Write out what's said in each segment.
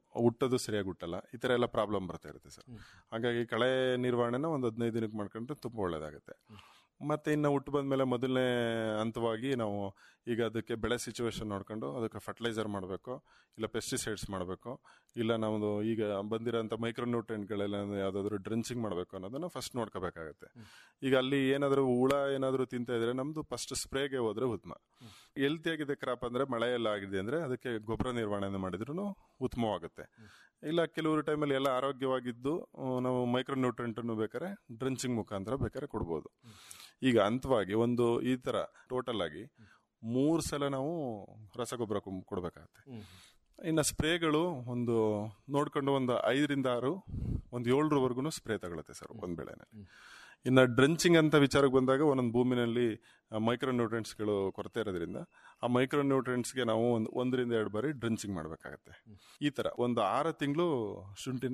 ಹುಟ್ಟೋದು ಸರಿಯಾಗಿ ಹುಟ್ಟಲ್ಲ ಈ ಥರ ಎಲ್ಲ ಪ್ರಾಬ್ಲಮ್ ಬರ್ತಾ ಇರುತ್ತೆ ಸರ್ ಹಾಗಾಗಿ ಕಳೆ ನಿರ್ವಹಣೆನ ಒಂದು ಹದಿನೈದು ದಿನಕ್ಕೆ ಮಾಡ್ಕೊಂಡ್ರೆ ತುಂಬ ಒಳ್ಳೇದಾಗುತ್ತೆ ಮತ್ತೆ ಇನ್ನು ಹುಟ್ಟು ಬಂದಮೇಲೆ ಮೊದಲನೇ ಹಂತವಾಗಿ ನಾವು ಈಗ ಅದಕ್ಕೆ ಬೆಳೆ ಸಿಚುವೇಶನ್ ನೋಡ್ಕೊಂಡು ಅದಕ್ಕೆ ಫರ್ಟಿಲೈಸರ್ ಮಾಡಬೇಕು ಇಲ್ಲ ಪೆಸ್ಟಿಸೈಡ್ಸ್ ಮಾಡಬೇಕು ಇಲ್ಲ ನಮ್ಮದು ಈಗ ಬಂದಿರೋಂಥ ಮೈಕ್ರೋನ್ಯೂಟ್ರೆಂಟ್ಗಳೆಲ್ಲ ಯಾವುದಾದ್ರೂ ಡ್ರೆಂಚಿಂಗ್ ಮಾಡಬೇಕು ಅನ್ನೋದನ್ನ ಫಸ್ಟ್ ನೋಡ್ಕೋಬೇಕಾಗತ್ತೆ ಈಗ ಅಲ್ಲಿ ಏನಾದರೂ ಹುಳ ಏನಾದರೂ ತಿಂತ ಇದ್ರೆ ನಮ್ದು ಫಸ್ಟ್ ಸ್ಪ್ರೇಗೆ ಹೋದ್ರೆ ಉತ್ತಮ ಹೆಲ್ತಿಯಾಗಿದೆ ಕ್ರಾಪ್ ಅಂದ್ರೆ ಮಳೆ ಎಲ್ಲ ಆಗಿದೆ ಅಂದ್ರೆ ಅದಕ್ಕೆ ಗೊಬ್ಬರ ನಿರ್ವಹಣೆ ಮಾಡಿದ್ರು ಉತ್ತಮವಾಗುತ್ತೆ ಇಲ್ಲ ಕೆಲವರು ಟೈಮಲ್ಲಿ ಎಲ್ಲ ಆರೋಗ್ಯವಾಗಿದ್ದು ಆ, ನಾವು ಮೈಕ್ರೋನ್ಯೂಟ್ರೆಂಟನ್ನು ಬೇಕಾದ್ರೆ ಡ್ರೆಂಚಿಂಗ್ ಮುಖಾಂತರ ಬೇಕಾದ್ರೆ ಕೊಡ್ಬೋದು ಈಗ ಹಂತವಾಗಿ ಒಂದು ಈ ತರ ಟೋಟಲ್ ಆಗಿ ಮೂರು ಸಲ ನಾವು ರಸಗೊಬ್ಬರ ಕೊಂ- ಕೊಡ್ಬೇಕಾಗತ್ತೆ ಇನ್ನು ಸ್ಪ್ರೇಗಳು ಒಂದು ನೋಡ್ಕೊಂಡು ಒಂದು ಐದರಿಂದ ಆರು ಒಂದು ಏಳರವರೆಗೂ ಸ್ಪ್ರೇ ತಗೊಳುತ್ತೆ ಸರ್ ಒಂದು ಬೆಳೆನಲ್ಲಿ ಇನ್ನು ಡ್ರಂಚಿಂಗ್ ಅಂತ ವಿಚಾರಕ್ಕೆ ಬಂದಾಗ ಒಂದೊಂದು ಭೂಮಿನಲ್ಲಿ ಮೈಕ್ರೋ ನ್ಯೂಟ್ರೆಂಟ್ಸ್ಗಳು ಕೊರತೆ ಇರೋದ್ರಿಂದ ಆ ಮೈಕ್ರೋ ನ್ಯೂಟ್ರೆಂಟ್ಸ್ಗೆ ನಾವು ಒಂದು ಒಂದರಿಂದ ಎರಡು ಬಾರಿ ಡ್ರಂಚಿಂಗ್ ಮಾಡಬೇಕಾಗತ್ತೆ ಈ ಥರ ಒಂದು ಆರು ತಿಂಗಳು ಶುಂಠಿನ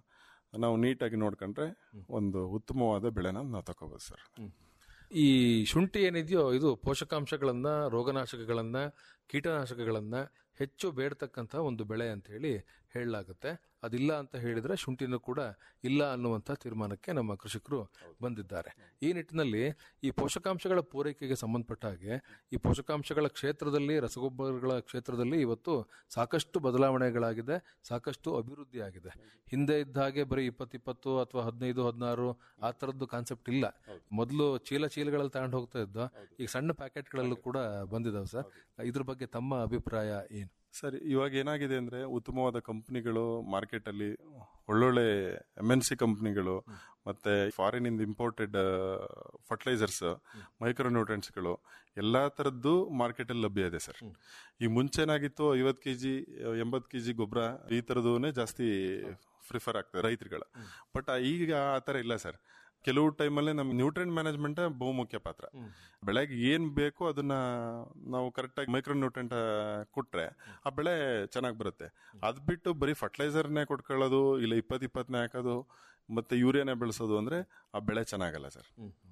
ನಾವು ನೀಟಾಗಿ ನೋಡ್ಕೊಂಡ್ರೆ ಒಂದು ಉತ್ತಮವಾದ ಬೆಳೆನ ನಾವು ತಗೋಬೋದು ಸರ್ ಈ ಶುಂಠಿ ಏನಿದೆಯೋ ಇದು ಪೋಷಕಾಂಶಗಳನ್ನ ರೋಗನಾಶಕಗಳನ್ನ ಕೀಟನಾಶಕಗಳನ್ನ ಹೆಚ್ಚು ಬೇಡತಕ್ಕಂಥ ಒಂದು ಬೆಳೆ ಅಂತ ಹೇಳಿ ಹೇಳಲಾಗುತ್ತೆ ಅದಿಲ್ಲ ಅಂತ ಹೇಳಿದ್ರೆ ಶುಂಠಿನೂ ಕೂಡ ಇಲ್ಲ ಅನ್ನುವಂಥ ತೀರ್ಮಾನಕ್ಕೆ ನಮ್ಮ ಕೃಷಿಕರು ಬಂದಿದ್ದಾರೆ ಈ ನಿಟ್ಟಿನಲ್ಲಿ ಈ ಪೋಷಕಾಂಶಗಳ ಪೂರೈಕೆಗೆ ಸಂಬಂಧಪಟ್ಟ ಹಾಗೆ ಈ ಪೋಷಕಾಂಶಗಳ ಕ್ಷೇತ್ರದಲ್ಲಿ ರಸಗೊಬ್ಬರಗಳ ಕ್ಷೇತ್ರದಲ್ಲಿ ಇವತ್ತು ಸಾಕಷ್ಟು ಬದಲಾವಣೆಗಳಾಗಿದೆ ಸಾಕಷ್ಟು ಅಭಿವೃದ್ಧಿ ಆಗಿದೆ ಹಿಂದೆ ಇದ್ದ ಹಾಗೆ ಬರೀ ಇಪ್ಪತ್ತಿಪ್ಪತ್ತು ಅಥವಾ ಹದಿನೈದು ಹದಿನಾರು ಆ ಥರದ್ದು ಕಾನ್ಸೆಪ್ಟ್ ಇಲ್ಲ ಮೊದಲು ಚೀಲ ಚೀಲಗಳಲ್ಲಿ ತಗೊಂಡು ಹೋಗ್ತಾ ಇದ್ದ ಈಗ ಸಣ್ಣ ಪ್ಯಾಕೆಟ್ಗಳಲ್ಲೂ ಕೂಡ ಬಂದಿದಾವೆ ಸರ್ ಇದ್ರ ಬಗ್ಗೆ ತಮ್ಮ ಅಭಿಪ್ರಾಯ ಏನು ಸರಿ ಇವಾಗ ಏನಾಗಿದೆ ಅಂದ್ರೆ ಉತ್ತಮವಾದ ಕಂಪ್ನಿಗಳು ಮಾರ್ಕೆಟ್ ಅಲ್ಲಿ ಒಳ್ಳೊಳ್ಳೆ ಎಮ್ ಎನ್ ಸಿ ಕಂಪ್ನಿಗಳು ಮತ್ತೆ ಫಾರಿನ್ ಇಂದ ಇಂಪೋರ್ಟೆಡ್ ಫರ್ಟಿಲೈಸರ್ಸ್ ಮೈಕ್ರೋನ್ಯೂಟ್ರೆಂಟ್ಸ್ಗಳು ಎಲ್ಲಾ ತರದ್ದು ಮಾರ್ಕೆಟ್ ಅಲ್ಲಿ ಲಭ್ಯ ಇದೆ ಸರ್ ಈ ಮುಂಚೆನಾಗಿತ್ತು ಐವತ್ತು ಕೆಜಿ ಎಂಬತ್ತು ಕೆಜಿ ಗೊಬ್ಬರ ಈ ತರದೂನೇ ಜಾಸ್ತಿ ಪ್ರಿಫರ್ ಆಗ್ತದೆ ರೈತರುಗಳ ಬಟ್ ಈಗ ಆ ತರ ಇಲ್ಲ ಸರ್ ಕೆಲವು ಟೈಮಲ್ಲಿ ನಮ್ಗೆ ನ್ಯೂಟ್ರೆಂಟ್ ಮ್ಯಾನೇಜ್ಮೆಂಟ್ ಬಹುಮುಖ್ಯ ಪಾತ್ರ ಬೆಳೆಗೆ ಏನ್ ಬೇಕೋ ಅದನ್ನ ನಾವು ಕರೆಕ್ಟಾಗಿ ಮೈಕ್ರೋ ನ್ಯೂಟ್ರೆಂಟ್ ಕೊಟ್ರೆ ಆ ಬೆಳೆ ಚೆನ್ನಾಗಿ ಬರುತ್ತೆ ಅದ್ ಬಿಟ್ಟು ಬರೀ ಫರ್ಟಿಲೈಸರ್ನೇ ಕೊಟ್ಕೊಳ್ಳೋದು ಇಲ್ಲ ಇಪ್ಪತ್ ಇಪ್ಪತ್ತನೇ ಹಾಕೋದು ಮತ್ತೆ ಯೂರಿಯಾನೇ ಬೆಳೆಸೋದು ಅಂದ್ರೆ ಆ ಬೆಳೆ ಚೆನ್ನಾಗಲ್ಲ ಸರ್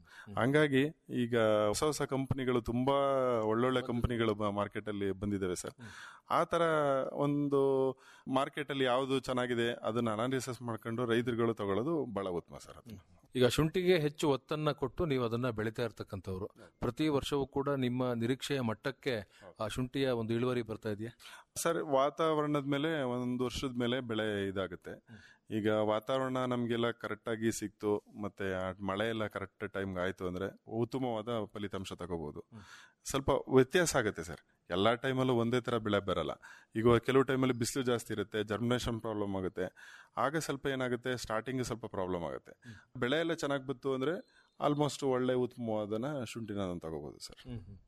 ಹಂಗಾಗಿ ಈಗ ಹೊಸ ಹೊಸ ಕಂಪನಿಗಳು ತುಂಬಾ ಒಳ್ಳೊಳ್ಳೆ ಕಂಪನಿಗಳು ಮಾರ್ಕೆಟ್ ಅಲ್ಲಿ ಬಂದಿದ್ದಾವೆ ಸರ್ ಆ ತರ ಒಂದು ಮಾರ್ಕೆಟ್ ಅಲ್ಲಿ ಯಾವುದು ಚೆನ್ನಾಗಿದೆ ಅದನ್ನ ಅನಾಲಿಸಿಸ್ ಮಾಡ್ಕೊಂಡು ರೈತರುಗಳು ತಗೊಳ್ಳೋದು ಬಹಳ ಉತ್ತಮ ಸರ್ ಅದು ಈಗ ಶುಂಠಿಗೆ ಹೆಚ್ಚು ಒತ್ತನ್ನ ಕೊಟ್ಟು ನೀವು ಅದನ್ನ ಬೆಳೀತಾ ಇರ್ತಕ್ಕಂಥವ್ರು ಪ್ರತಿ ವರ್ಷವೂ ಕೂಡ ನಿಮ್ಮ ನಿರೀಕ್ಷೆಯ ಮಟ್ಟಕ್ಕೆ ಆ ಶುಂಠಿಯ ಒಂದು ಇಳುವರಿ ಬರ್ತಾ ಇದೆಯಾ ಸರ್ ವಾತಾವರಣದ ಮೇಲೆ ಒಂದು ವರ್ಷದ ಮೇಲೆ ಬೆಳೆ ಇದಾಗುತ್ತೆ ಈಗ ವಾತಾವರಣ ನಮಗೆಲ್ಲ ಕರೆಕ್ಟಾಗಿ ಸಿಕ್ತು ಮತ್ತೆ ಆ ಮಳೆ ಎಲ್ಲ ಕರೆಕ್ಟ್ ಟೈಮ್ಗೆ ಆಯ್ತು ಅಂದ್ರೆ ಉತ್ತಮವಾದ ಫಲಿತಾಂಶ ತಗೋಬಹುದು ಸ್ವಲ್ಪ ವ್ಯತ್ಯಾಸ ಆಗುತ್ತೆ ಸರ್ ಎಲ್ಲಾ ಟೈಮಲ್ಲೂ ಒಂದೇ ತರ ಬೆಳೆ ಬರಲ್ಲ ಈಗ ಕೆಲವು ಟೈಮಲ್ಲಿ ಬಿಸಿಲು ಜಾಸ್ತಿ ಇರುತ್ತೆ ಜರ್ಮಿನೇಷನ್ ಪ್ರಾಬ್ಲಮ್ ಆಗುತ್ತೆ ಆಗ ಸ್ವಲ್ಪ ಏನಾಗುತ್ತೆ ಸ್ಟಾರ್ಟಿಂಗ್ ಸ್ವಲ್ಪ ಪ್ರಾಬ್ಲಮ್ ಆಗುತ್ತೆ ಬೆಳೆ ಎಲ್ಲ ಚೆನ್ನಾಗಿ ಬಂತು ಅಂದ್ರೆ ಆಲ್ಮೋಸ್ಟ್ ಒಳ್ಳೆ ಉತ್ತಮವಾದನ ಶುಂಠಿನ ನಾನು ತಗೋಬಹುದು ಸರ್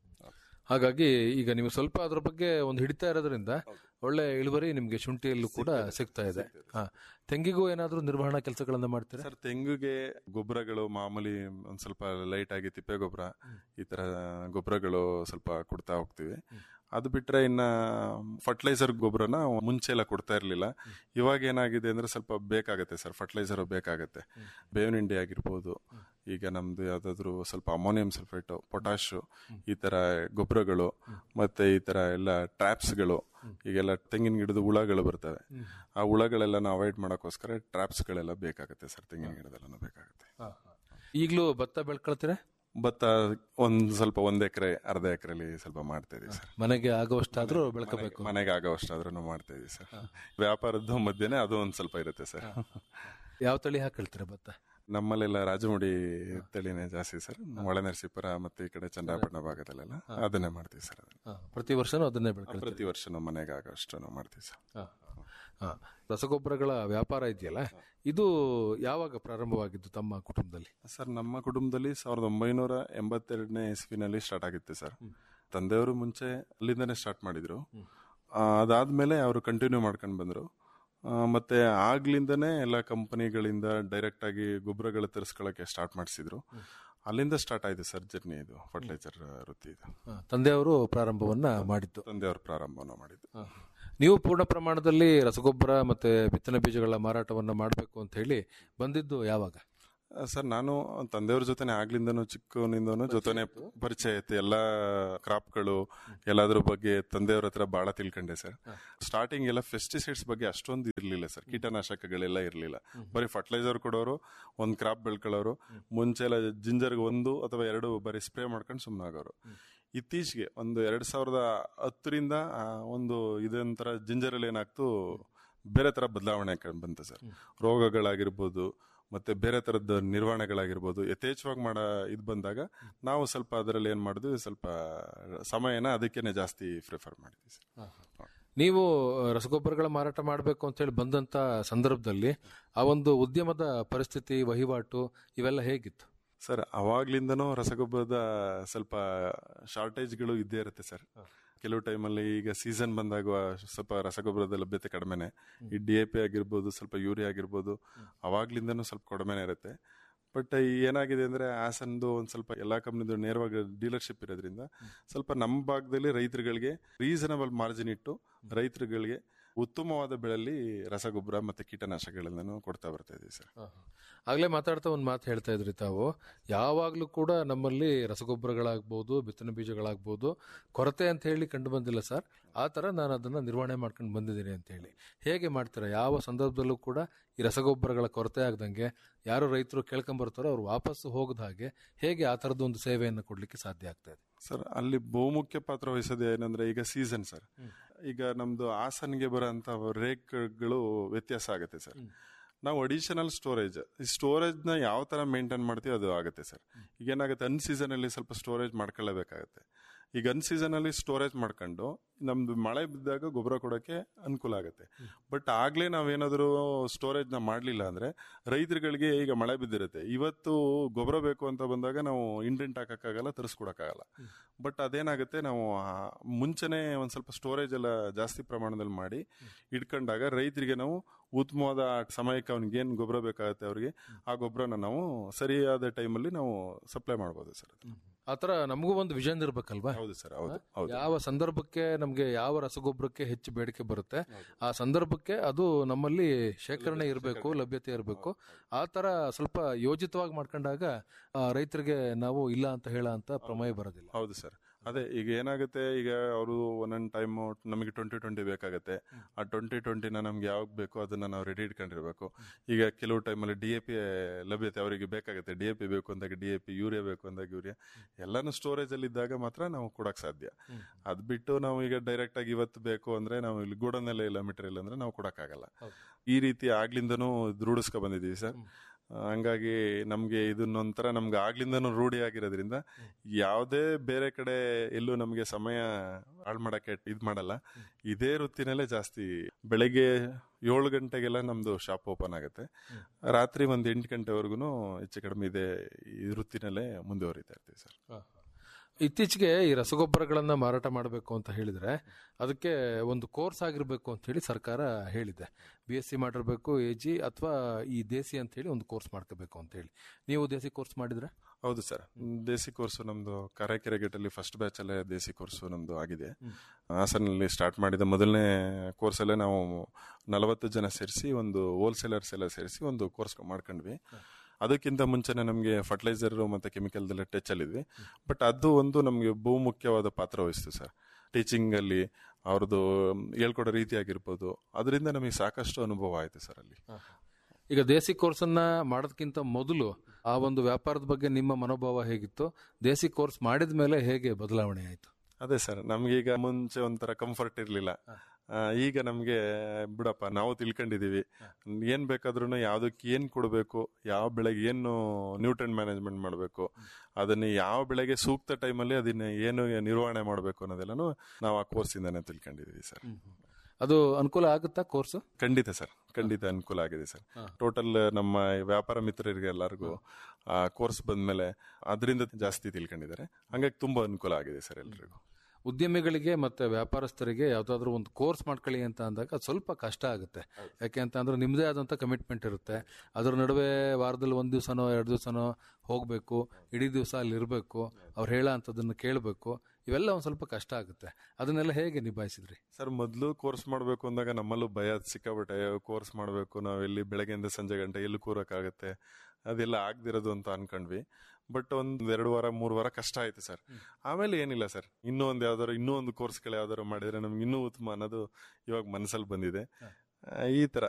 ಹಾಗಾಗಿ ಈಗ ನೀವು ಸ್ವಲ್ಪ ಅದ್ರ ಬಗ್ಗೆ ಒಂದು ಹಿಡಿತಾ ಇರೋದ್ರಿಂದ ಒಳ್ಳೆ ಇಳುವರಿ ನಿಮ್ಗೆ ಶುಂಠಿಯಲ್ಲೂ ಕೂಡ ಸಿಗ್ತಾ ಇದೆ ಹಾ ತೆಂಗಿಗೂ ಏನಾದ್ರೂ ನಿರ್ವಹಣಾ ಕೆಲಸಗಳನ್ನ ಮಾಡ್ತೀರಾ ಸರ್ ತೆಂಗಿಗೆ ಗೊಬ್ಬರಗಳು ಮಾಮೂಲಿ ಒಂದ್ ಸ್ವಲ್ಪ ಲೈಟ್ ಆಗಿ ತಿಪ್ಪೆ ಗೊಬ್ಬರ ಈ ತರ ಗೊಬ್ಬರಗಳು ಸ್ವಲ್ಪ ಕೊಡ್ತಾ ಹೋಗ್ತೀವಿ ಅದು ಬಿಟ್ರೆ ಇನ್ನ ಫರ್ಟಿಲೈಸರ್ ಗೊಬ್ಬರನ ಮುಂಚೆ ಎಲ್ಲ ಕೊಡ್ತಾ ಇರ್ಲಿಲ್ಲ ಇವಾಗ ಏನಾಗಿದೆ ಅಂದ್ರೆ ಸ್ವಲ್ಪ ಬೇಕಾಗತ್ತೆ ಸರ್ ಫರ್ಟಿಲೈಸರ್ ಬೇಕಾಗತ್ತೆ ಬೇವಿನ ಹಿಂಡಿ ಆಗಿರ್ಬೋದು ಈಗ ನಮ್ದು ಯಾವ್ದಾದ್ರು ಸ್ವಲ್ಪ ಅಮೋನಿಯಂ ಸಲ್ಫೇಟ್ ಪೊಟ್ಯಾಶ್ ಈ ತರ ಗೊಬ್ಬರಗಳು ಮತ್ತೆ ಈ ತರ ಎಲ್ಲ ಟ್ರಾಪ್ಸ್ಗಳು ಈಗೆಲ್ಲ ತೆಂಗಿನ ಗಿಡದ ಹುಳಗಳು ಬರ್ತವೆ ಆ ಹುಳಗಳೆಲ್ಲ ಅವಾಯ್ಡ್ ಮಾಡೋಕ್ಕೋಸ್ಕರ ಟ್ರಾಪ್ಸ್ಗಳೆಲ್ಲ ಬೇಕಾಗುತ್ತೆ ಸರ್ ತೆಂಗಿನ ಗಿಡದೆಲ್ಲ ಬೇಕಾಗುತ್ತೆ ಈಗಲೂ ಭತ್ತ ಬೆಳ್ಕೊಳ್ತೀರಾ ಭತ್ತ ಒಂದ್ ಸ್ವಲ್ಪ ಒಂದ್ ಎಕರೆ ಅರ್ಧ ಎಕರೆಲಿ ಸ್ವಲ್ಪ ಮಾಡ್ತಾ ಇದೀವಿ ಸರ್ ಮನೆಗೆ ಆಗುವಷ್ಟಾದ್ರೂ ಬೆಳ್ಕೋಬೇಕು ಮನೆಗೆ ಆಗೋವಷ್ಟಾದ್ರೂ ಮಾಡ್ತಾ ಇದೀವಿ ಸರ್ ವ್ಯಾಪಾರದ ಮಧ್ಯೆನೆ ಅದು ಒಂದ್ ಸ್ವಲ್ಪ ಇರುತ್ತೆ ಸರ್ ಯಾವ ತಳಿ ಹಾಕೊಳ್ತೀರಾ ಭತ್ತ ನಮ್ಮಲ್ಲೆಲ್ಲ ರಾಜಮುಡಿ ತಳಿನೇ ಜಾಸ್ತಿ ಸರ್ ಒಳನರಸೀಪುರ ಮತ್ತೆ ಈ ಕಡೆ ಚನ್ನರಾಯಪಟ್ಟಣ ಭಾಗದಲ್ಲೆಲ್ಲ ಅದನ್ನೇ ಮಾಡ್ತೀವಿ ಸರ್ ಅದನ್ನ. ಹಾ, ಪ್ರತಿ ವರ್ಷನೂ ಅದನ್ನೇ ಬೆಳ್ಕೊಳ್ತೀರಾ ಪ್ರತಿ ವರ್ಷ ನಮ್ಮ ಮನೆಗೆ ಆಗೋಷ್ಟು ನಾವು ಮಾಡ್ತೀವಿ ಸರ್ ಹಾ, ಹಾ. ರಸಗೊಬ್ಬರಗಳ ವ್ಯಾಪಾರ ಇದೆಯಲ್ಲ ಇದು ಯಾವಾಗ ಪ್ರಾರಂಭವಾಗಿದ್ದು ತಮ್ಮ ಕುಟುಂಬದಲ್ಲಿ ಸರ್ ನಮ್ಮ ಕುಟುಂಬದಲ್ಲಿ ಸಾವಿರದ ಒಂಬೈನೂರ ಎಂಬತ್ತೆರಡನೇ ಇಸ್ವಿನಲ್ಲಿ ಸ್ಟಾರ್ಟ್ ಆಗಿತ್ತು ಸರ್ ತಂದೆಯವರು ಮುಂಚೆ ಅಲ್ಲಿಂದನೇ ಸ್ಟಾರ್ಟ್ ಮಾಡಿದ್ರು ಆ, ಅದಾದ್ಮೇಲೆ ಅವರು ಕಂಟಿನ್ಯೂ ಮಾಡ್ಕೊಂಡು ಬಂದ್ರು ಆ, ಮತ್ತೆ ಆಗ್ಲಿಂದನೇ ಎಲ್ಲ ಕಂಪನಿಗಳಿಂದ ಡೈರೆಕ್ಟ್ ಆಗಿ ಗೊಬ್ಬರಗಳು ತರಿಸ್ಕೊಳ್ಳೋಕೆ ಸ್ಟಾರ್ಟ್ ಮಾಡಿಸಿದ್ರು ಅಲ್ಲಿಂದ ಸ್ಟಾರ್ಟ್ ಆಯ್ತು ಸರ್ ಜರ್ನಿ ಇದು ಫರ್ಟಿಲೈಸರ್ ವೃತ್ತಿ ಇದು ಹಾ, ತಂದೆಯವರು ಪ್ರಾರಂಭವನ್ನ ಮಾಡಿದ್ದು ತಂದೆಯವರು ಪ್ರಾರಂಭನ ಮಾಡಿದ್ದು ನೀವು ಪೂರ್ಣ ಪ್ರಮಾಣದಲ್ಲಿ ರಸಗೊಬ್ಬರ ಮತ್ತೆ ಬಿತ್ತನೆ ಬೀಜಗಳ ಮಾರಾಟವನ್ನ ಮಾಡಬೇಕು ಅಂತ ಹೇಳಿ ಬಂದಿದ್ದು ಯಾವಾಗ ಸರ್ ನಾನು ತಂದೆಯವ್ರ ಜೊತೆನೆ ಆಗ್ಲಿಂದನು ಚಿಕ್ಕವನಿಂದನು ಜೊತೆನೆ ಪರಿಚಯ ಇತ್ತು ಎಲ್ಲ ಕ್ರಾಪ್ಗಳು ಎಲ್ಲಾದ್ರ ಬಗ್ಗೆ ತಂದೆಯವ್ರ ಹತ್ರ ಬಹಳ ತಿಳ್ಕೊಂಡೆ ಸರ್ ಸ್ಟಾರ್ಟಿಂಗ್ ಎಲ್ಲ ಪೆಸ್ಟಿಸೈಡ್ಸ್ ಬಗ್ಗೆ ಅಷ್ಟೊಂದು ಇರ್ಲಿಲ್ಲ ಸರ್ ಕೀಟನಾಶಕಗಳೆಲ್ಲ ಇರ್ಲಿಲ್ಲ ಬರೀ ಫರ್ಟಿಲೈಸರ್ ಕೊಡೋರು ಒಂದ್ ಕ್ರಾಪ್ ಬೆಳ್ಕೊಳ್ಳೋರು ಮುಂಚೆ ಎಲ್ಲ ಜಿಂಜರ್ಗೆ ಒಂದು ಅಥವಾ ಎರಡು ಬರೀ ಸ್ಪ್ರೇ ಮಾಡ್ಕೊಂಡು ಸುಮ್ಮನೆ ಆಗೋರು ಇತ್ತೀಚೆಗೆ ಒಂದು ಎರಡ್ ಸಾವಿರದ ಹತ್ತರಿಂದ ಆ, ಒಂದು ಇದೊಂಥರ ಜಿಂಜರಲ್ಲಿ ಏನಾಗ್ತು ಬೇರೆ ತರ ಬದಲಾವಣೆ ಕಂಡು ಬಂತು ಸರ್ ರೋಗಗಳಾಗಿರ್ಬೋದು ಮತ್ತೆ ಬೇರೆ ತರದ ನಿರ್ವಹಣೆಗಳಾಗಿರ್ಬೋದು ಯಥೇಚ್ಛವಾಗಿ ಮಾಡ ಇದು ಬಂದಾಗ ನಾವು ಸ್ವಲ್ಪ ಅದರಲ್ಲಿ ಏನ್ ಮಾಡಿದ್ವಿ ಸ್ವಲ್ಪ ಸಮಯನ ಅದಕ್ಕೇನೆ ಜಾಸ್ತಿ ಪ್ರಿಫರ್ ಮಾಡಿದ್ವಿ ಸರ್ ನೀವು ರಸಗೊಬ್ಬರಗಳ ಮಾರಾಟ ಮಾಡಬೇಕು ಅಂತ ಹೇಳಿ ಬಂದಂತ ಸಂದರ್ಭದಲ್ಲಿ ಆ ಒಂದು ಉದ್ಯಮದ ಪರಿಸ್ಥಿತಿ ವಹಿವಾಟು ಇವೆಲ್ಲ ಹೇಗಿತ್ತು ಸರ್ ಅವಾಗ್ಲಿಂದನೂ ರಸಗೊಬ್ಬರದ ಸ್ವಲ್ಪ ಶಾರ್ಟೇಜ್ಗಳು ಇದ್ದೇ ಇರುತ್ತೆ ಸರ್ ಕೆಲವು ಟೈಮಲ್ಲಿ ಈಗ ಸೀಸನ್ ಬಂದಾಗ ಸ್ವಲ್ಪ ರಸಗೊಬ್ಬರದ ಲಭ್ಯತೆ ಕಡಿಮೆನೆ ಈ ಡಿ ಎ ಪಿ ಆಗಿರ್ಬೋದು ಸ್ವಲ್ಪ ಯೂರಿಯಾ ಆಗಿರ್ಬೋದು ಅವಾಗ್ಲಿಂದನೂ ಸ್ವಲ್ಪ ಕಡಿಮೆನೆ ಇರುತ್ತೆ ಬಟ್ ಏನಾಗಿದೆ ಅಂದ್ರೆ ಹಾಸನ್ದು ಒಂದ್ ಸ್ವಲ್ಪ ಎಲ್ಲಾ ಕಂಪ್ನಿದು ನೇರವಾಗಿ ಡೀಲರ್ಶಿಪ್ ಇರೋದ್ರಿಂದ ಸ್ವಲ್ಪ ನಮ್ಮ ಭಾಗದಲ್ಲಿ ರೈತರುಗಳಿಗೆ ರೀಸನಬಲ್ ಮಾರ್ಜಿನ್ ಇಟ್ಟು ರೈತರುಗಳಿಗೆ ಉತ್ತಮವಾದ ಬೆಳೆಯಲ್ಲಿ ರಸಗೊಬ್ಬರ ಮತ್ತೆ ಕೀಟನಾಶಕಗಳನ್ನು ಕೊಡ್ತಾ ಬರ್ತಾ ಇದೀವಿ ಸರ್ ಆಗ್ಲೇ ಮಾತಾಡ್ತಾ ಒಂದು ಮಾತು ಹೇಳ್ತಾ ಇದ್ರಿ ತಾವು ಯಾವಾಗ್ಲೂ ಕೂಡ ನಮ್ಮಲ್ಲಿ ರಸಗೊಬ್ಬರಗಳಾಗ್ಬೋದು ಬಿತ್ತನೆ ಬೀಜಗಳಾಗ್ಬೋದು ಕೊರತೆ ಅಂತ ಹೇಳಿ ಕಂಡು ಬಂದಿಲ್ಲ ಸರ್ ಆ ತರ ನಾನು ಅದನ್ನ ನಿರ್ವಹಣೆ ಮಾಡ್ಕೊಂಡು ಬಂದಿದ್ದೀನಿ ಅಂತ ಹೇಳಿ ಹೇಗೆ ಮಾಡ್ತೀರಾ ಯಾವ ಸಂದರ್ಭದಲ್ಲೂ ಕೂಡ ಈ ರಸಗೊಬ್ಬರಗಳ ಕೊರತೆ ಆಗದಂಗೆ ಯಾರು ರೈತರು ಕೇಳ್ಕೊಂಬರ್ತಾರೋ ಅವ್ರು ವಾಪಸ್ಸು ಹೋಗದ ಹಾಗೆ ಹೇಗೆ ಆ ತರದ ಒಂದು ಸೇವೆಯನ್ನು ಕೊಡ್ಲಿಕ್ಕೆ ಸಾಧ್ಯ ಆಗ್ತಾ ಇದೆ ಸರ್ ಅಲ್ಲಿ ಬಹುಮುಖ್ಯ ಪಾತ್ರ ವಹಿಸೋದು ಏನಂದ್ರೆ ಈಗ ಸೀಸನ್ ಸರ್ ಈಗ ನಮ್ದು ಹಾಸನ್ಗೆ ಬರೋಂತ ರೇಕ್ಗಳು ವ್ಯತ್ಯಾಸ ಆಗುತ್ತೆ ಸರ್ ನಾವು ಅಡಿಷನಲ್ ಸ್ಟೋರೇಜ್ ಈ ಸ್ಟೋರೇಜ್ ನ ಯಾವ ತರ ಮೇಂಟೈನ್ ಮಾಡ್ತೀವಿ ಅದು ಆಗುತ್ತೆ ಸರ್ ಈಗ ಏನಾಗುತ್ತೆ ಅನ್ ಸೀಸನ್ ಅಲ್ಲಿ ಸ್ವಲ್ಪ ಸ್ಟೋರೇಜ್ ಮಾಡ್ಕೊಳ್ಳೇಬೇಕಾಗುತ್ತೆ ಈಗ ಅನ್ ಸೀಸನ್ ಅಲ್ಲಿ ಸ್ಟೋರೇಜ್ ಮಾಡ್ಕೊಂಡು ನಮ್ದು ಮಳೆ ಬಿದ್ದಾಗ ಗೊಬ್ಬರ ಕೊಡೋಕೆ ಅನುಕೂಲ ಆಗುತ್ತೆ ಬಟ್ ಆಗ್ಲೇ ನಾವೇನಾದರೂ ಸ್ಟೋರೇಜ್ ನ ಮಾಡ್ಲಿಲ್ಲ ಅಂದ್ರೆ ರೈತರುಗಳಿಗೆ ಈಗ ಮಳೆ ಬಿದ್ದಿರುತ್ತೆ ಇವತ್ತು ಗೊಬ್ಬರ ಬೇಕು ಅಂತ ಬಂದಾಗ ನಾವು ಇಂಡೆಂಟ್ ಹಾಕಕ್ಕಾಗಲ್ಲ ತರಿಸ್ಕೊಡಕ್ಕಾಗಲ್ಲ ಬಟ್ ಅದೇನಾಗುತ್ತೆ ನಾವು ಆ ಮುಂಚೆನೆ ಒಂದ್ ಸ್ವಲ್ಪ ಸ್ಟೋರೇಜ್ ಎಲ್ಲ ಜಾಸ್ತಿ ಪ್ರಮಾಣದಲ್ಲಿ ಮಾಡಿ ಇಟ್ಕೊಂಡಾಗ ರೈತರಿಗೆ ನಾವು ಉತ್ತಮವಾದ ಸಮಯಕ್ಕೆ ಅವ್ನಿಗೆ ಏನ್ ಗೊಬ್ಬರ ಬೇಕಾಗುತ್ತೆ ಅವ್ರಿಗೆ ಆ ಗೊಬ್ಬರನ ನಾವು ಸರಿಯಾದ ಟೈಮಲ್ಲಿ ನಾವು ಸಪ್ಲೈ ಮಾಡ್ಬೋದು ಸರ್ ಆತರ ನಮಗೂ ಒಂದು ವಿಷನ್ ಇರ್ಬೇಕಲ್ವಾ ಹೌದು ಸರ್ ಹೌದು ಹೌದು ಯಾವ ಸಂದರ್ಭಕ್ಕೆ ನಮಗೆ ಯಾವ ರಸಗೊಬ್ಬರಕ್ಕೆ ಹೆಚ್ಚು ಬೇಡಿಕೆ ಬರುತ್ತೆ ಆ ಸಂದರ್ಭಕ್ಕೆ ಅದು ನಮ್ಮಲ್ಲಿ ಶೇಖರಣೆ ಇರಬೇಕು ಲಭ್ಯತೆ ಇರಬೇಕು ಆ ತರ ಸ್ವಲ್ಪ ಯೋಜಿತವಾಗಿ ಮಾಡ್ಕೊಂಡಾಗ ಆ, ರೈತರಿಗೆ ನಾವು ಇಲ್ಲ ಅಂತ ಹೇಳ ಅಂತ ಪ್ರಮೇಯ ಬರೋದಿಲ್ಲ ಹೌದು ಸರ್ ಅದೇ ಈಗ ಏನಾಗುತ್ತೆ ಈಗ ಅವರು ಒಂದೊಂದು ಟೈಮ್ ನಮಗೆ ಟ್ವೆಂಟಿ ಟ್ವೆಂಟಿ ಬೇಕಾಗುತ್ತೆ ಆ ಟ್ವೆಂಟಿ ಟ್ವೆಂಟಿನ ನಮ್ಗೆ ಯಾವಾಗ ಬೇಕೋ ಅದನ್ನ ನಾವು ರೆಡಿ ಇಟ್ಕೊಂಡಿರ್ಬೇಕು ಈಗ ಕೆಲವು ಟೈಮಲ್ಲಿ ಡಿ ಎ ಪಿ ಲಭ್ಯತೆ ಅವರಿಗೆ ಬೇಕಾಗುತ್ತೆ ಡಿ ಎ ಪಿ ಬೇಕು ಅಂದಾಗ ಡಿ ಎ ಪಿ ಯೂರಿಯಾ ಬೇಕು ಅಂದಾಗ ಯೂರಿಯಾ ಎಲ್ಲಾನು ಸ್ಟೋರೇಜ್ ಅಲ್ಲಿ ಇದ್ದಾಗ ಮಾತ್ರ ನಾವು ಕೊಡಕ್ ಸಾಧ್ಯ ಅದ್ ಬಿಟ್ಟು ನಾವು ಈಗ ಡೈರೆಕ್ಟ್ ಆಗಿ ಇವತ್ತು ಬೇಕು ಅಂದ್ರೆ ನಾವು ಇಲ್ಲಿ ಗೋಡನಲ್ಲೇ ಇಲ್ಲ ಮೆಟೀರಿಯಲ್ ಅಂದ್ರೆ ನಾವು ಕೊಡಕ್ಕಾಗಲ್ಲ ಈ ರೀತಿ ಆಗ್ಲಿಂದನೂ ರೂಢಿಸ್ಕೊ ಬಂದಿದೀವಿ ಸರ್ ಹಂಗಾಗಿ ನಮ್ಗೆ ಇದನ್ನೊಂಥರ ನಮ್ಗೆ ಆಗ್ಲಿಂದನೂ ರೂಢಿ ಆಗಿರೋದ್ರಿಂದ ಯಾವುದೇ ಬೇರೆ ಕಡೆ ಎಲ್ಲೂ ನಮಗೆ ಸಮಯ ಹಾಳು ಮಾಡಕ್ಕೆ ಇದ್ ಮಾಡಲ್ಲ ಇದೇ ವೃತ್ತಿನಲ್ಲೇ ಜಾಸ್ತಿ ಬೆಳಗ್ಗೆ ಏಳು ಗಂಟೆಗೆಲ್ಲ ನಮ್ದು ಶಾಪ್ ಓಪನ್ ಆಗುತ್ತೆ ರಾತ್ರಿ ಒಂದ್ ಎಂಟು ಗಂಟೆವರೆಗೂ ಹೆಚ್ಚು ಕಡಿಮೆ ಇದೆ ಈ ವೃತ್ತಿನಲ್ಲೇ ಮುಂದುವರಿತಾ ಇರ್ತೀವಿ ಸರ್ ಇತ್ತೀಚೆಗೆ ಈ ರಸಗೊಬ್ಬರಗಳನ್ನ ಮಾರಾಟ ಮಾಡಬೇಕು ಅಂತ ಹೇಳಿದ್ರೆ ಅದಕ್ಕೆ ಒಂದು ಕೋರ್ಸ್ ಆಗಿರ್ಬೇಕು ಅಂತ ಹೇಳಿ ಸರ್ಕಾರ ಹೇಳಿದೆ ಬಿ ಎಸ್ ಸಿ ಮಾಡಿರ್ಬೇಕು ಎ ಜಿ ಅಥವಾ ಈ ದೇಸಿ ಅಂತ ಹೇಳಿ ಒಂದು ಕೋರ್ಸ್ ಮಾಡ್ಕೋಬೇಕು ಅಂತ ಹೇಳಿ ನೀವು ದೇಸಿ ಕೋರ್ಸ್ ಮಾಡಿದ್ರೆ ಹೌದು ಸರ್ ದೇಸಿ ಕೋರ್ಸ್ ನಮ್ದು ಕಾರಾಕೆರೆ ಗೇಟ್ ಅಲ್ಲಿ ಫಸ್ಟ್ ಬ್ಯಾಚ್ ಅಲ್ಲೇ ದೇಸಿ ಕೋರ್ಸ್ ನಮ್ದು ಆಗಿದೆ ಹಾಸನಲ್ಲಿ ಸ್ಟಾರ್ಟ್ ಮಾಡಿದ ಮೊದಲನೇ ಕೋರ್ಸ್ ಅಲ್ಲೇ ನಾವು ನಲವತ್ತು ಜನ ಸೇರಿಸಿ ಒಂದು ಹೋಲ್ಸೇಲರ್ಸ್ ಎಲ್ಲ ಸೇರಿಸಿ ಒಂದು ಕೋರ್ಸ್ ಮಾಡ್ಕೊಂಡ್ವಿ ಅದಕ್ಕಿಂತ ಮುಂಚೆನೆ ನಮಗೆ ಫರ್ಟಿಲೈಸರ್ ಮತ್ತೆ ಕೆಮಿಕಲ್ ಎಲ್ಲ ಟಚ್ ಅಲ್ಲಿದ್ವಿ ಬಟ್ ಅದು ಒಂದು ನಮಗೆ ಬಹುಮುಖ್ಯವಾದ ಪಾತ್ರ ವಹಿಸ್ತು ಸರ್ ಟೀಚಿಂಗ್ ಅಲ್ಲಿ ಅವ್ರದ್ದು ಹೇಳ್ಕೊಡೋ ರೀತಿ ಆಗಿರ್ಬೋದು ಅದರಿಂದ ನಮಗೆ ಸಾಕಷ್ಟು ಅನುಭವ ಆಯ್ತು ಸರ್ ಅಲ್ಲಿ ಈಗ ದೇಸಿ ಕೋರ್ಸ್ ಅನ್ನ ಮಾಡೋದಕ್ಕಿಂತ ಮೊದಲು ಆ ಒಂದು ವ್ಯಾಪಾರದ ಬಗ್ಗೆ ನಿಮ್ಮ ಮನೋಭಾವ ಹೇಗಿತ್ತು ದೇಸಿ ಕೋರ್ಸ್ ಮಾಡಿದ ಮೇಲೆ ಹೇಗೆ ಬದಲಾವಣೆ ಆಯ್ತು ಅದೇ ಸರ್ ನಮ್ಗೀಗ ಮುಂಚೆ ಒಂಥರ ಕಂಫರ್ಟ್ ಇರ್ಲಿಲ್ಲ ಆ, ಈಗ ನಮ್ಗೆ ಬಿಡಪ್ಪ ನಾವು ತಿಳ್ಕೊಂಡಿದೀವಿ ಏನ್ ಬೇಕಾದ್ರೂ ಯಾವ್ದಕ್ಕೆ ಏನ್ ಕೊಡಬೇಕು ಯಾವ ಬೆಳೆಗೆ ಏನು ನ್ಯೂಟ್ರನ್ ಮ್ಯಾನೇಜ್ಮೆಂಟ್ ಮಾಡಬೇಕು ಅದನ್ನ ಯಾವ ಬೆಳೆಗೆ ಸೂಕ್ತ ಟೈಮಲ್ಲಿ ಅದನ್ನ ಏನು ನಿರ್ವಹಣೆ ಮಾಡಬೇಕು ಅನ್ನೋದೆಲ್ಲನೂ ನಾವು ಆ ಕೋರ್ಸ್ ಇಂದಾನೆ ತಿಳ್ಕೊಂಡಿದೀವಿ ಸರ್ ಅದು ಅನುಕೂಲ ಆಗುತ್ತಾ ಕೋರ್ಸ್ ಖಂಡಿತ ಸರ್ ಖಂಡಿತ ಅನುಕೂಲ ಆಗಿದೆ ಸರ್ ಟೋಟಲ್ ನಮ್ಮ ವ್ಯಾಪಾರ ಮಿತ್ರರಿಗೆ ಎಲ್ಲರಿಗೂ ಆ ಕೋರ್ಸ್ ಬಂದ್ಮೇಲೆ ಅದರಿಂದ ಜಾಸ್ತಿ ತಿಳ್ಕೊಂಡಿದ್ದಾರೆ ಹಂಗಾಗಿ ತುಂಬಾ ಅನುಕೂಲ ಆಗಿದೆ ಸರ್ ಎಲ್ರಿಗೂ ಉದ್ಯಮಿಗಳಿಗೆ ಮತ್ತೆ ವ್ಯಾಪಾರಸ್ಥರಿಗೆ ಯಾವ್ದಾದ್ರು ಒಂದು ಕೋರ್ಸ್ ಮಾಡ್ಕೊಳ್ಳಿ ಅಂತ ಅಂದಾಗ ಅದು ಸ್ವಲ್ಪ ಕಷ್ಟ ಆಗುತ್ತೆ ಯಾಕೆ ಅಂತ ಅಂದ್ರೆ ನಿಮ್ಮದೇ ಆದಂತ ಕಮಿಟ್ಮೆಂಟ್ ಇರುತ್ತೆ ಅದ್ರ ನಡುವೆ ವಾರದಲ್ಲಿ ಒಂದ್ ದಿವಸನೋ ಎರಡು ದಿವಸನೋ ಹೋಗ್ಬೇಕು ಇಡೀ ದಿವಸ ಅಲ್ಲಿ ಇರಬೇಕು ಅವ್ರು ಹೇಳೋ ಅಂಥದ್ದನ್ನು ಕೇಳಬೇಕು ಇವೆಲ್ಲ ಒಂದ್ ಸ್ವಲ್ಪ ಕಷ್ಟ ಆಗುತ್ತೆ ಅದನ್ನೆಲ್ಲ ಹೇಗೆ ನಿಭಾಯಿಸಿದ್ರಿ ಸರ್ ಮೊದಲು ಕೋರ್ಸ್ ಮಾಡಬೇಕು ಅಂದಾಗ ನಮ್ಮಲ್ಲೂ ಭಯ ಸಿಕ್ಕಾಬಿಟ್ಟೆ ಕೋರ್ಸ್ ಮಾಡಬೇಕು ನಾವು ಎಲ್ಲಿ ಬೆಳಗ್ಗೆಯಿಂದ ಸಂಜೆ ಗಂಟೆ ಎಲ್ಲಿ ಕೂರಕ್ಕಾಗತ್ತೆ ಅದೆಲ್ಲ ಆಗ್ದಿರೋದು ಅಂತ ಅನ್ಕೊಂಡ್ವಿ ಬಟ್ ಒಂದ್ ಎರಡು ವಾರ ಮೂರು ವಾರ ಕಷ್ಟ ಆಯ್ತು ಸರ್ ಆಮೇಲೆ ಏನಿಲ್ಲ ಸರ್ ಇನ್ನೂ ಒಂದ್ ಯಾವ್ದಾದ್ರು ಇನ್ನೂ ಒಂದು ಕೋರ್ಸ್ಗಳು ಯಾವ್ದಾದ್ರು ಮಾಡಿದ್ರೆ ನಮ್ಗೆ ಇನ್ನೂ ಉತ್ತಮ ಅನ್ನೋದು ಇವಾಗ ಮನಸ್ಸಲ್ಲಿ ಬಂದಿದೆ ಆ, ಈ ತರ